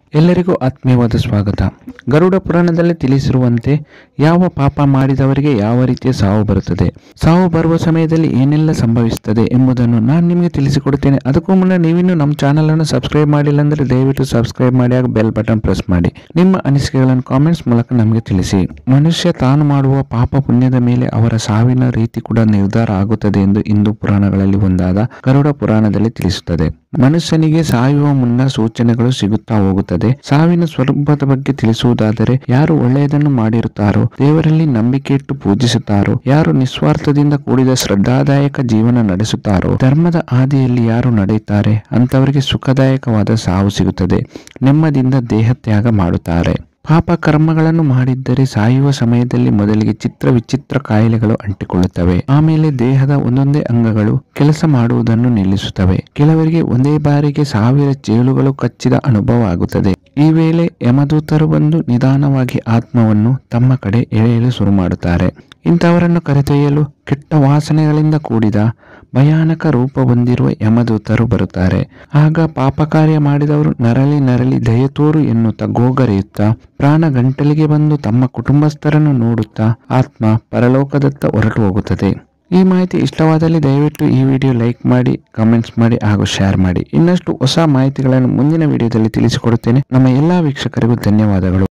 ಎಲ್ಲರಿಗೂ ಆತ್ಮೀಯವಾದ ಸ್ವಾಗತ ಗರುಡ ಪುರಾಣದಲ್ಲಿ ತಿಳಿಸಿರುವಂತೆ ಯಾವ ಪಾಪ ಮಾಡಿದವರಿಗೆ ಯಾವ ರೀತಿಯ ಸಾವು ಬರುತ್ತದೆ ಸಾವು ಬರುವ ಸಮಯದಲ್ಲಿ ಏನೆಲ್ಲ ಸಂಭವಿಸುತ್ತದೆ ಎಂಬುದನ್ನು ನಾನು ನಿಮಗೆ ತಿಳಿಸಿಕೊಡುತ್ತೇನೆ ಅದಕ್ಕೂ ಮುನ್ನ ನೀವಿನ್ನು ನಮ್ಮ ಚಾನಲ್ ಅನ್ನು ಸಬ್ಸ್ಕ್ರೈಬ್ ಮಾಡಿಲ್ಲ ಅಂದರೆ ದಯವಿಟ್ಟು ಸಬ್ಸ್ಕ್ರೈಬ್ ಮಾಡಿ ಹಾಗೂ ಬೆಲ್ ಬಟನ್ ಪ್ರೆಸ್ ಮಾಡಿ ನಿಮ್ಮ ಅನಿಸಿಕೆಗಳನ್ನು ಕಾಮೆಂಟ್ಸ್ ಮೂಲಕ ನಮಗೆ ತಿಳಿಸಿ ಮನುಷ್ಯ ತಾನು ಮಾಡುವ ಪಾಪ ಪುಣ್ಯದ ಮೇಲೆ ಅವರ ಸಾವಿನ ರೀತಿ ಕೂಡ ನಿರ್ಧಾರ ಆಗುತ್ತದೆ ಎಂದು ಹಿಂದೂ ಪುರಾಣಗಳಲ್ಲಿ ಒಂದಾದ ಗರುಡ ಪುರಾಣದಲ್ಲಿ ತಿಳಿಸುತ್ತದೆ ಮನುಷ್ಯನಿಗೆ ಸಾಯುವ ಮುನ್ನ ಸೂಚನೆಗಳು ಸಿಗುತ್ತಾ ಹೋಗುತ್ತದೆ ಸಾವಿನ ಸ್ವರೂಪದ ಬಗ್ಗೆ ತಿಳಿಸುವುದಾದರೆ ಯಾರು ಒಳ್ಳೆಯದನ್ನು ಮಾಡಿರುತ್ತಾರೋ ದೇವರಲ್ಲಿ ನಂಬಿಕೆ ಇಟ್ಟು ಪೂಜಿಸುತ್ತಾರೋ ಯಾರು ನಿಸ್ವಾರ್ಥದಿಂದ ಕೂಡಿದ ಶ್ರದ್ಧಾದಾಯಕ ಜೀವನ ನಡೆಸುತ್ತಾರೋ ಧರ್ಮದ ಹಾದಿಯಲ್ಲಿ ಯಾರು ನಡೆಯುತ್ತಾರೆ ಅಂತವರಿಗೆ ಸುಖದಾಯಕವಾದ ಸಾವು ಸಿಗುತ್ತದೆ ನೆಮ್ಮದಿಯಿಂದ ದೇಹ ತ್ಯಾಗ ಮಾಡುತ್ತಾರೆ ಪಾಪ ಕರ್ಮಗಳನ್ನು ಮಾಡಿದ್ದರೆ ಸಾಯುವ ಸಮಯದಲ್ಲಿ ಮೊದಲಿಗೆ ಚಿತ್ರ ವಿಚಿತ್ರ ಕಾಯಿಲೆಗಳು ಅಂಟಿಕೊಳ್ಳುತ್ತವೆ ಆಮೇಲೆ ದೇಹದ ಒಂದೊಂದೇ ಅಂಗಗಳು ಕೆಲಸ ಮಾಡುವುದನ್ನು ನಿಲ್ಲಿಸುತ್ತವೆ ಕೆಲವರಿಗೆ ಒಂದೇ ಬಾರಿಗೆ ಸಾವಿರ ಚೇಳುಗಳು ಕಚ್ಚಿದ ಅನುಭವ ಆಗುತ್ತದೆ ಈ ವೇಳೆ ಯಮದೂತರು ಬಂದು ನಿಧಾನವಾಗಿ ಆತ್ಮವನ್ನು ತಮ್ಮ ಕಡೆ ಎಳೆಯಲು ಶುರು ಮಾಡುತ್ತಾರೆ ಇಂಥವರನ್ನು ಕರೆದೊಯ್ಯಲು ಕೆಟ್ಟ ವಾಸನೆಗಳಿಂದ ಕೂಡಿದ ಭಯಾನಕ ರೂಪ ಹೊಂದಿರುವ ಯಮದೂತರು ಬರುತ್ತಾರೆ ಆಗ ಪಾಪ ಕಾರ್ಯ ಮಾಡಿದವರು ನರಳಿ ನರಳಿ ದಯತೋರು ಎನ್ನುತ್ತಾ ಗೋಗರೆಯುತ್ತಾ ಪ್ರಾಣ ಗಂಟಲಿಗೆ ಬಂದು ತಮ್ಮ ಕುಟುಂಬಸ್ಥರನ್ನು ನೋಡುತ್ತಾ ಆತ್ಮ ಪರಲೋಕದತ್ತ ಹೊರಟು ಹೋಗುತ್ತದೆ ಈ ಮಾಹಿತಿ ಇಷ್ಟವಾದಲ್ಲಿ ದಯವಿಟ್ಟು ಈ ವಿಡಿಯೋ ಲೈಕ್ ಮಾಡಿ ಕಮೆಂಟ್ಸ್ ಮಾಡಿ ಹಾಗೂ ಶೇರ್ ಮಾಡಿ ಇನ್ನಷ್ಟು ಹೊಸ ಮಾಹಿತಿಗಳನ್ನು ಮುಂದಿನ ವಿಡಿಯೋದಲ್ಲಿ ತಿಳಿಸಿಕೊಡುತ್ತೇನೆ ನಮ್ಮ ಎಲ್ಲಾ ವೀಕ್ಷಕರಿಗೂ ಧನ್ಯವಾದಗಳು